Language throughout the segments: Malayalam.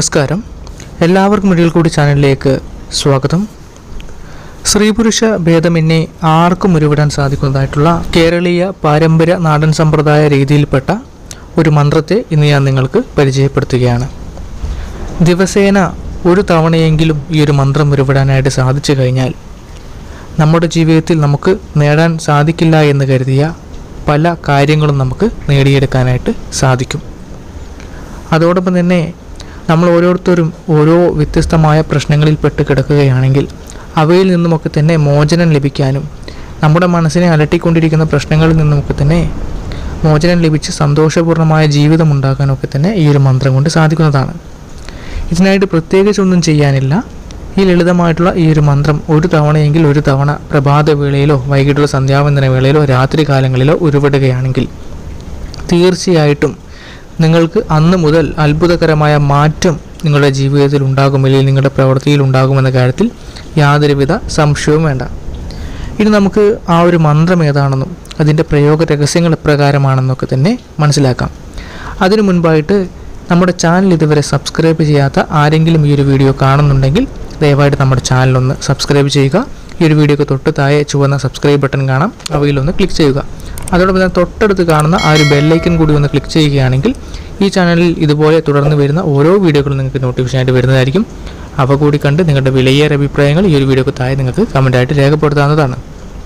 നമസ്കാരം എല്ലാവർക്കും ഒരിക്കൽ കൂടി ചാനലിലേക്ക് സ്വാഗതം സ്ത്രീ പുരുഷ ഭേദമെന്നെ ആർക്കും ഉരുവിടാൻ സാധിക്കുന്നതായിട്ടുള്ള കേരളീയ പാരമ്പര്യ നാടൻ സമ്പ്രദായ രീതിയിൽപ്പെട്ട ഒരു മന്ത്രത്തെ ഇന്ന് ഞാൻ നിങ്ങൾക്ക് പരിചയപ്പെടുത്തുകയാണ് ദിവസേന ഒരു തവണയെങ്കിലും ഈ ഒരു മന്ത്രം ഉരുവിടാനായിട്ട് സാധിച്ചു കഴിഞ്ഞാൽ നമ്മുടെ ജീവിതത്തിൽ നമുക്ക് നേടാൻ സാധിക്കില്ല എന്ന് കരുതിയ പല കാര്യങ്ങളും നമുക്ക് നേടിയെടുക്കാനായിട്ട് സാധിക്കും അതോടൊപ്പം തന്നെ നമ്മൾ ഓരോരുത്തരും ഓരോ വ്യത്യസ്തമായ പ്രശ്നങ്ങളിൽ പെട്ട് കിടക്കുകയാണെങ്കിൽ അവയിൽ നിന്നുമൊക്കെ തന്നെ മോചനം ലഭിക്കാനും നമ്മുടെ മനസ്സിനെ അലട്ടിക്കൊണ്ടിരിക്കുന്ന പ്രശ്നങ്ങളിൽ നിന്നുമൊക്കെ തന്നെ മോചനം ലഭിച്ച് സന്തോഷപൂർണ്ണമായ ജീവിതം ഉണ്ടാക്കാനൊക്കെ തന്നെ ഈ ഒരു മന്ത്രം കൊണ്ട് സാധിക്കുന്നതാണ് ഇതിനായിട്ട് പ്രത്യേകിച്ചൊന്നും ചെയ്യാനില്ല ഈ ലളിതമായിട്ടുള്ള ഈ ഒരു മന്ത്രം ഒരു തവണയെങ്കിൽ ഒരു തവണ പ്രഭാത വേളയിലോ വൈകിട്ടുള്ള സന്ധ്യാവന്തന വേളയിലോ രാത്രി കാലങ്ങളിലോ ഉരുവിടുകയാണെങ്കിൽ തീർച്ചയായിട്ടും നിങ്ങൾക്ക് അന്ന് മുതൽ അത്ഭുതകരമായ മാറ്റം നിങ്ങളുടെ ജീവിതത്തിൽ ഉണ്ടാകും അല്ലെങ്കിൽ നിങ്ങളുടെ പ്രവൃത്തിയിൽ ഉണ്ടാകുമെന്ന കാര്യത്തിൽ യാതൊരുവിധ സംശയവും വേണ്ട ഇനി നമുക്ക് ആ ഒരു മന്ത്രം ഏതാണെന്നും അതിൻ്റെ പ്രയോഗ രഹസ്യങ്ങൾ എപ്രകാരമാണെന്നൊക്കെ തന്നെ മനസ്സിലാക്കാം അതിനു മുൻപായിട്ട് നമ്മുടെ ചാനൽ ഇതുവരെ സബ്സ്ക്രൈബ് ചെയ്യാത്ത ആരെങ്കിലും ഈ ഒരു വീഡിയോ കാണുന്നുണ്ടെങ്കിൽ ദയവായിട്ട് നമ്മുടെ ചാനലൊന്ന് സബ്സ്ക്രൈബ് ചെയ്യുക ഈ ഒരു വീഡിയോക്ക് തൊട്ട് താഴെ ചുവന്ന സബ്സ്ക്രൈബ് ബട്ടൺ കാണാം അവയിലൊന്ന് ക്ലിക്ക് ചെയ്യുക അതോടൊപ്പം തന്നെ തൊട്ടടുത്ത് കാണുന്ന ആ ഒരു ബെല്ലൈക്കൻ കൂടി ഒന്ന് ക്ലിക്ക് ചെയ്യുകയാണെങ്കിൽ ഈ ചാനലിൽ ഇതുപോലെ തുടർന്ന് വരുന്ന ഓരോ വീഡിയോകളും നിങ്ങൾക്ക് നോട്ടിഫിക്കേഷൻ ആയിട്ട് വരുന്നതായിരിക്കും അവ കൂടി കണ്ട് നിങ്ങളുടെ വിലയേറെ അഭിപ്രായങ്ങൾ ഈ ഒരു വീഡിയോക്ക് താഴെ നിങ്ങൾക്ക് കമൻറ്റായിട്ട് രേഖപ്പെടുത്താവുന്നതാണ്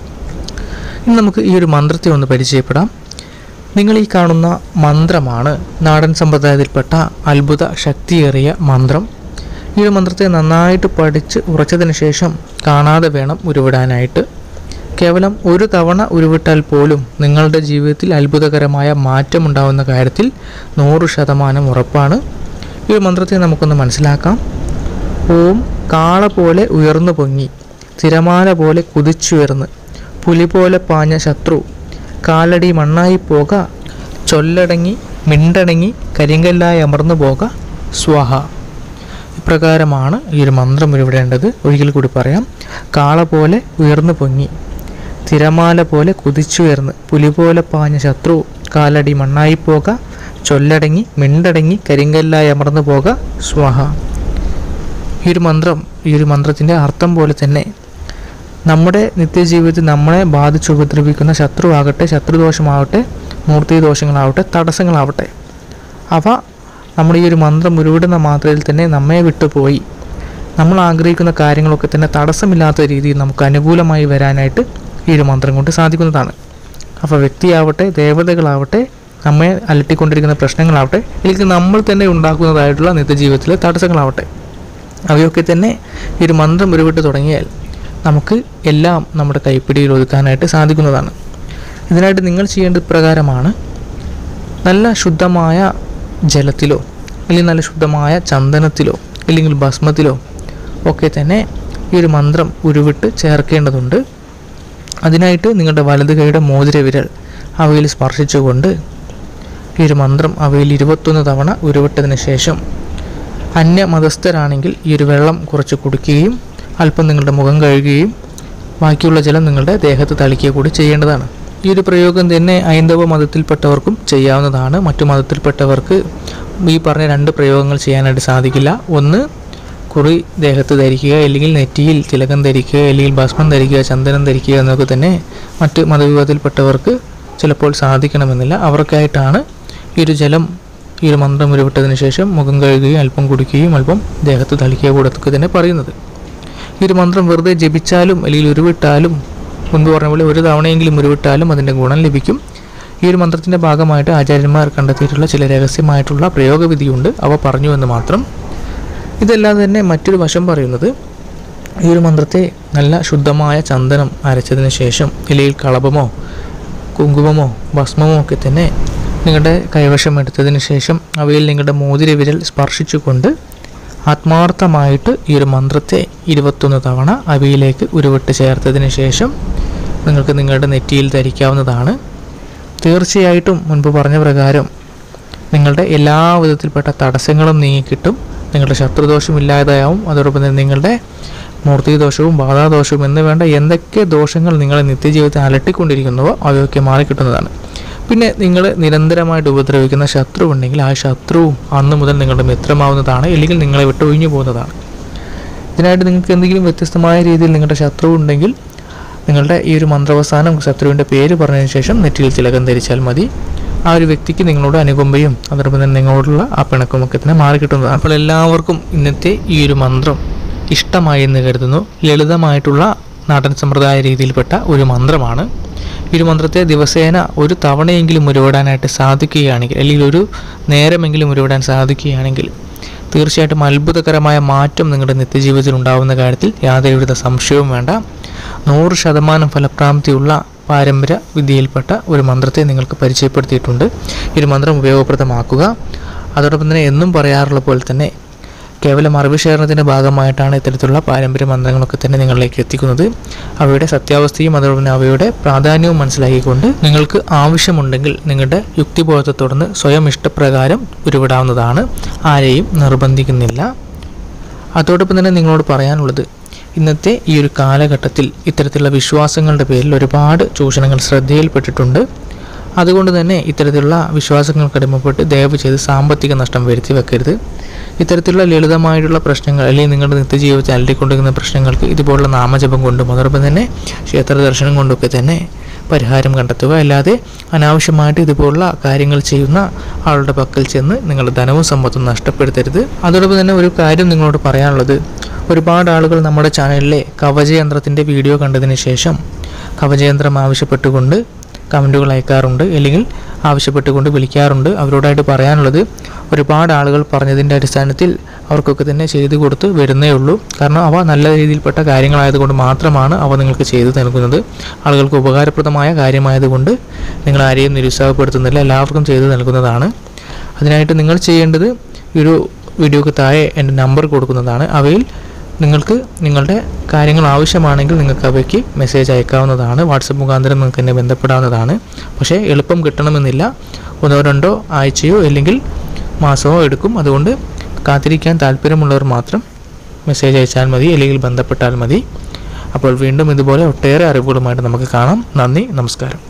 ഇനി നമുക്ക് ഈ ഒരു മന്ത്രത്തെ ഒന്ന് പരിചയപ്പെടാം നിങ്ങൾ ഈ കാണുന്ന മന്ത്രമാണ് നാടൻ സമ്പ്രദായത്തിൽപ്പെട്ട അത്ഭുത ശക്തിയേറിയ മന്ത്രം ഈ ഒരു മന്ത്രത്തെ നന്നായിട്ട് പഠിച്ച് ഉറച്ചതിന് ശേഷം കാണാതെ വേണം ഉരുവിടാനായിട്ട് കേവലം ഒരു തവണ ഉരുവിട്ടാൽ പോലും നിങ്ങളുടെ ജീവിതത്തിൽ അത്ഭുതകരമായ മാറ്റമുണ്ടാവുന്ന കാര്യത്തിൽ നൂറ് ശതമാനം ഉറപ്പാണ് ഈ ഒരു മന്ത്രത്തെ നമുക്കൊന്ന് മനസ്സിലാക്കാം ഓം കാള പോലെ ഉയർന്നു പൊങ്ങി തിരമാല പോലെ കുതിച്ചുയർന്ന് പുലി പോലെ പാഞ്ഞ ശത്രു കാലടി മണ്ണായി പോക ചൊല്ലടങ്ങി മിണ്ടടങ്ങി കരിങ്കല്ലായി അമർന്നു പോക സ്വാഹ ഇപ്രകാരമാണ് ഈ ഒരു മന്ത്രം ഉരുവിടേണ്ടത് ഒരിക്കൽ കൂടി പറയാം കാള പോലെ ഉയർന്നു പൊങ്ങി തിരമാല പോലെ കുതിച്ചുയർന്ന് പുലി പോലെ പാഞ്ഞ ശത്രു കാലടി മണ്ണായി പോക ചൊല്ലടങ്ങി മിണ്ടടങ്ങി കരിങ്കല്ലായി അമർന്നു പോക സ്വാഹ ഈ ഒരു മന്ത്രം ഈ ഒരു മന്ത്രത്തിൻ്റെ അർത്ഥം പോലെ തന്നെ നമ്മുടെ നിത്യജീവിതത്തിൽ നമ്മളെ ബാധിച്ച് ഉപദ്രവിക്കുന്ന ശത്രുവാകട്ടെ ശത്രുദോഷമാവട്ടെ മൂർത്തി ദോഷങ്ങളാവട്ടെ തടസ്സങ്ങളാവട്ടെ അവ നമ്മുടെ ഈ ഒരു മന്ത്രം ഉരുവിടുന്ന മാത്രയിൽ തന്നെ നമ്മെ വിട്ടുപോയി നമ്മൾ ആഗ്രഹിക്കുന്ന കാര്യങ്ങളൊക്കെ തന്നെ തടസ്സമില്ലാത്ത രീതിയിൽ നമുക്ക് അനുകൂലമായി വരാനായിട്ട് ഈ ഒരു മന്ത്രം കൊണ്ട് സാധിക്കുന്നതാണ് അപ്പോൾ വ്യക്തിയാവട്ടെ ദേവതകളാവട്ടെ നമ്മെ അലട്ടിക്കൊണ്ടിരിക്കുന്ന പ്രശ്നങ്ങളാവട്ടെ അല്ലെങ്കിൽ നമ്മൾ തന്നെ ഉണ്ടാക്കുന്നതായിട്ടുള്ള നിത്യജീവിതത്തിലെ തടസ്സങ്ങളാവട്ടെ അവയൊക്കെ തന്നെ ഈ ഒരു മന്ത്രം ഉരുവിട്ട് തുടങ്ങിയാൽ നമുക്ക് എല്ലാം നമ്മുടെ കൈപ്പിടിയിൽ ഒതുക്കാനായിട്ട് സാധിക്കുന്നതാണ് ഇതിനായിട്ട് നിങ്ങൾ ചെയ്യേണ്ടത് പ്രകാരമാണ് നല്ല ശുദ്ധമായ ജലത്തിലോ അല്ലെങ്കിൽ നല്ല ശുദ്ധമായ ചന്ദനത്തിലോ അല്ലെങ്കിൽ ഭസ്മത്തിലോ ഒക്കെ തന്നെ ഈ ഒരു മന്ത്രം ഉരുവിട്ട് ചേർക്കേണ്ടതുണ്ട് അതിനായിട്ട് നിങ്ങളുടെ വലത് കൈയുടെ മോതിര വിരൽ അവയിൽ സ്പർശിച്ചുകൊണ്ട് ഈ ഒരു മന്ത്രം അവയിൽ ഇരുപത്തൊന്ന് തവണ ഉരുവിട്ടതിന് ശേഷം അന്യമതസ്ഥരാണെങ്കിൽ ഈ ഒരു വെള്ളം കുറച്ച് കുടിക്കുകയും അല്പം നിങ്ങളുടെ മുഖം കഴുകുകയും ബാക്കിയുള്ള ജലം നിങ്ങളുടെ ദേഹത്ത് തളിക്കുക കൂടി ചെയ്യേണ്ടതാണ് ഈ ഒരു പ്രയോഗം തന്നെ ഹൈന്ദവ മതത്തിൽപ്പെട്ടവർക്കും ചെയ്യാവുന്നതാണ് മറ്റു മതത്തിൽപ്പെട്ടവർക്ക് ഈ പറഞ്ഞ രണ്ട് പ്രയോഗങ്ങൾ ചെയ്യാനായിട്ട് സാധിക്കില്ല ഒന്ന് കുറി ദേഹത്ത് ധരിക്കുക അല്ലെങ്കിൽ നെറ്റിയിൽ തിലകം ധരിക്കുക അല്ലെങ്കിൽ ഭസ്മം ധരിക്കുക ചന്ദനം ധരിക്കുക എന്നൊക്കെ തന്നെ മറ്റ് മതവിഭാഗത്തിൽപ്പെട്ടവർക്ക് ചിലപ്പോൾ സാധിക്കണമെന്നില്ല അവർക്കായിട്ടാണ് ഈ ഒരു ജലം ഈ ഒരു മന്ത്രം ഉരുവിട്ടതിന് ശേഷം മുഖം കഴുകുകയും അല്പം കുടിക്കുകയും അല്പം ദേഹത്ത് തളിക്കുക കൂടത്തൊക്കെ തന്നെ പറയുന്നത് ഈ ഒരു മന്ത്രം വെറുതെ ജപിച്ചാലും അല്ലെങ്കിൽ ഉരുവിട്ടാലും മുൻപ് പറഞ്ഞ പോലെ ഒരു തവണയെങ്കിലും ഉരുവിട്ടാലും അതിൻ്റെ ഗുണം ലഭിക്കും ഈ ഒരു മന്ത്രത്തിൻ്റെ ഭാഗമായിട്ട് ആചാര്യന്മാർ കണ്ടെത്തിയിട്ടുള്ള ചില രഹസ്യമായിട്ടുള്ള പ്രയോഗവിധിയുണ്ട് അവ പറഞ്ഞു എന്ന് മാത്രം ഇതല്ലാതെ തന്നെ മറ്റൊരു വശം പറയുന്നത് ഈ ഒരു മന്ത്രത്തെ നല്ല ശുദ്ധമായ ചന്ദനം അരച്ചതിന് ശേഷം ഇലയിൽ കളഭമോ കുങ്കുമമോ ഭസ്മമോ ഒക്കെ തന്നെ നിങ്ങളുടെ കൈവശം എടുത്തതിന് ശേഷം അവയിൽ നിങ്ങളുടെ മോതിര വിരൽ സ്പർശിച്ചുകൊണ്ട് ആത്മാർത്ഥമായിട്ട് ഈ ഒരു മന്ത്രത്തെ ഇരുപത്തൊന്ന് തവണ അവയിലേക്ക് ഉരുവിട്ട് ചേർത്തതിന് ശേഷം നിങ്ങൾക്ക് നിങ്ങളുടെ നെറ്റിയിൽ ധരിക്കാവുന്നതാണ് തീർച്ചയായിട്ടും മുൻപ് പറഞ്ഞ പ്രകാരം നിങ്ങളുടെ എല്ലാ വിധത്തിൽപ്പെട്ട തടസ്സങ്ങളും നീങ്ങിക്കിട്ടും നിങ്ങളുടെ ശത്രുദോഷം ഇല്ലാതാവും അതോടൊപ്പം തന്നെ നിങ്ങളുടെ മൂർത്തിദോഷവും ബാധാദോഷവും എന്ന് വേണ്ട എന്തൊക്കെ ദോഷങ്ങൾ നിങ്ങളെ നിത്യജീവിതത്തിൽ അലട്ടിക്കൊണ്ടിരിക്കുന്നുവോ അവയൊക്കെ മാറിക്കിട്ടുന്നതാണ് പിന്നെ നിങ്ങൾ നിരന്തരമായിട്ട് ഉപദ്രവിക്കുന്ന ശത്രു ഉണ്ടെങ്കിൽ ആ ശത്രുവും അന്ന് മുതൽ നിങ്ങളുടെ മിത്രമാവുന്നതാണ് അല്ലെങ്കിൽ നിങ്ങളെ വിട്ടൊഴിഞ്ഞു പോകുന്നതാണ് ഇതിനായിട്ട് നിങ്ങൾക്ക് എന്തെങ്കിലും വ്യത്യസ്തമായ രീതിയിൽ നിങ്ങളുടെ ശത്രു ഉണ്ടെങ്കിൽ നിങ്ങളുടെ ഈ ഒരു മന്ത്രവസാനം ശത്രുവിൻ്റെ പേര് പറഞ്ഞതിന് ശേഷം നെറ്റിയിൽ തിലകം ധരിച്ചാൽ മതി ആ ഒരു വ്യക്തിക്ക് നിങ്ങളോട് അനുകമ്പയും അതോടൊപ്പം തന്നെ നിങ്ങളോടുള്ള ആ പിണക്കമൊക്കെ തന്നെ മാറിക്കിട്ടുന്നതാണ് അപ്പോൾ എല്ലാവർക്കും ഇന്നത്തെ ഈ ഒരു മന്ത്രം ഇഷ്ടമായി എന്ന് കരുതുന്നു ലളിതമായിട്ടുള്ള നാടൻ സമ്പ്രദായ രീതിയിൽപ്പെട്ട ഒരു മന്ത്രമാണ് ഈ ഒരു മന്ത്രത്തെ ദിവസേന ഒരു തവണയെങ്കിലും ഉരുവിടാനായിട്ട് സാധിക്കുകയാണെങ്കിൽ അല്ലെങ്കിൽ ഒരു നേരമെങ്കിലും ഉരുവിടാൻ സാധിക്കുകയാണെങ്കിൽ തീർച്ചയായിട്ടും അത്ഭുതകരമായ മാറ്റം നിങ്ങളുടെ നിത്യജീവിതത്തിൽ ഉണ്ടാകുന്ന കാര്യത്തിൽ യാതൊരുവിധ സംശയവും വേണ്ട നൂറ് ശതമാനം ഫലപ്രാപ്തിയുള്ള പാരമ്പര്യ വിദ്യയിൽപ്പെട്ട ഒരു മന്ത്രത്തെ നിങ്ങൾക്ക് പരിചയപ്പെടുത്തിയിട്ടുണ്ട് ഈ ഒരു മന്ത്രം ഉപയോഗപ്രദമാക്കുക അതോടൊപ്പം തന്നെ എന്നും പറയാറുള്ള പോലെ തന്നെ കേവലം അറിവ് ശേഖരണത്തിൻ്റെ ഭാഗമായിട്ടാണ് ഇത്തരത്തിലുള്ള പാരമ്പര്യ മന്ത്രങ്ങളൊക്കെ തന്നെ നിങ്ങളിലേക്ക് എത്തിക്കുന്നത് അവയുടെ സത്യാവസ്ഥയും അതോടൊപ്പം തന്നെ അവയുടെ പ്രാധാന്യവും മനസ്സിലാക്കിക്കൊണ്ട് നിങ്ങൾക്ക് ആവശ്യമുണ്ടെങ്കിൽ നിങ്ങളുടെ യുക്തിബോധത്തെ തുടർന്ന് സ്വയം ഇഷ്ടപ്രകാരം ഉരുവിടാവുന്നതാണ് ആരെയും നിർബന്ധിക്കുന്നില്ല അതോടൊപ്പം തന്നെ നിങ്ങളോട് പറയാനുള്ളത് ഇന്നത്തെ ഈ ഒരു കാലഘട്ടത്തിൽ ഇത്തരത്തിലുള്ള വിശ്വാസങ്ങളുടെ പേരിൽ ഒരുപാട് ചൂഷണങ്ങൾ ശ്രദ്ധയിൽപ്പെട്ടിട്ടുണ്ട് അതുകൊണ്ട് തന്നെ ഇത്തരത്തിലുള്ള വിശ്വാസങ്ങൾക്ക് അടിമപ്പെട്ട് ദയവ് ചെയ്ത് സാമ്പത്തിക നഷ്ടം വരുത്തി വെക്കരുത് ഇത്തരത്തിലുള്ള ലളിതമായിട്ടുള്ള പ്രശ്നങ്ങൾ അല്ലെങ്കിൽ നിങ്ങളുടെ നിത്യജീവിതത്തിൽ അലട്ടിക്കൊണ്ടിരിക്കുന്ന പ്രശ്നങ്ങൾക്ക് ഇതുപോലുള്ള നാമജപം കൊണ്ടും അതോടൊപ്പം തന്നെ ക്ഷേത്ര ദർശനം കൊണ്ടൊക്കെ തന്നെ പരിഹാരം കണ്ടെത്തുക അല്ലാതെ അനാവശ്യമായിട്ട് ഇതുപോലുള്ള കാര്യങ്ങൾ ചെയ്യുന്ന ആളുടെ പക്കൽ ചെന്ന് നിങ്ങളുടെ ധനവും സമ്പത്തും നഷ്ടപ്പെടുത്തരുത് അതോടൊപ്പം തന്നെ ഒരു കാര്യം നിങ്ങളോട് പറയാനുള്ളത് ഒരുപാട് ആളുകൾ നമ്മുടെ ചാനലിലെ കവചയന്ത്രത്തിൻ്റെ വീഡിയോ കണ്ടതിന് ശേഷം കവചയന്ത്രം ആവശ്യപ്പെട്ടുകൊണ്ട് കമൻറ്റുകൾ അയക്കാറുണ്ട് അല്ലെങ്കിൽ ആവശ്യപ്പെട്ടുകൊണ്ട് വിളിക്കാറുണ്ട് അവരോടായിട്ട് പറയാനുള്ളത് ഒരുപാട് ആളുകൾ പറഞ്ഞതിൻ്റെ അടിസ്ഥാനത്തിൽ അവർക്കൊക്കെ തന്നെ ചെയ്തു കൊടുത്ത് വരുന്നേ ഉള്ളൂ കാരണം അവ നല്ല രീതിയിൽപ്പെട്ട കാര്യങ്ങളായതുകൊണ്ട് മാത്രമാണ് അവ നിങ്ങൾക്ക് ചെയ്തു നൽകുന്നത് ആളുകൾക്ക് ഉപകാരപ്രദമായ കാര്യമായതുകൊണ്ട് നിങ്ങൾ ആരെയും നിരുത്സാഹപ്പെടുത്തുന്നില്ല എല്ലാവർക്കും ചെയ്തു നൽകുന്നതാണ് അതിനായിട്ട് നിങ്ങൾ ചെയ്യേണ്ടത് ഈ ഒരു വീഡിയോക്ക് താഴെ എൻ്റെ നമ്പർ കൊടുക്കുന്നതാണ് അവയിൽ നിങ്ങൾക്ക് നിങ്ങളുടെ കാര്യങ്ങൾ ആവശ്യമാണെങ്കിൽ നിങ്ങൾക്ക് അവയ്ക്ക് മെസ്സേജ് അയക്കാവുന്നതാണ് വാട്സപ്പ് മുഖാന്തരം നിങ്ങൾക്ക് എന്നെ ബന്ധപ്പെടാവുന്നതാണ് പക്ഷേ എളുപ്പം കിട്ടണമെന്നില്ല ഒന്നോ രണ്ടോ ആഴ്ചയോ അല്ലെങ്കിൽ മാസമോ എടുക്കും അതുകൊണ്ട് കാത്തിരിക്കാൻ താല്പര്യമുള്ളവർ മാത്രം മെസ്സേജ് അയച്ചാൽ മതി അല്ലെങ്കിൽ ബന്ധപ്പെട്ടാൽ മതി അപ്പോൾ വീണ്ടും ഇതുപോലെ ഒട്ടേറെ അറിവുകളുമായിട്ട് നമുക്ക് കാണാം നന്ദി നമസ്കാരം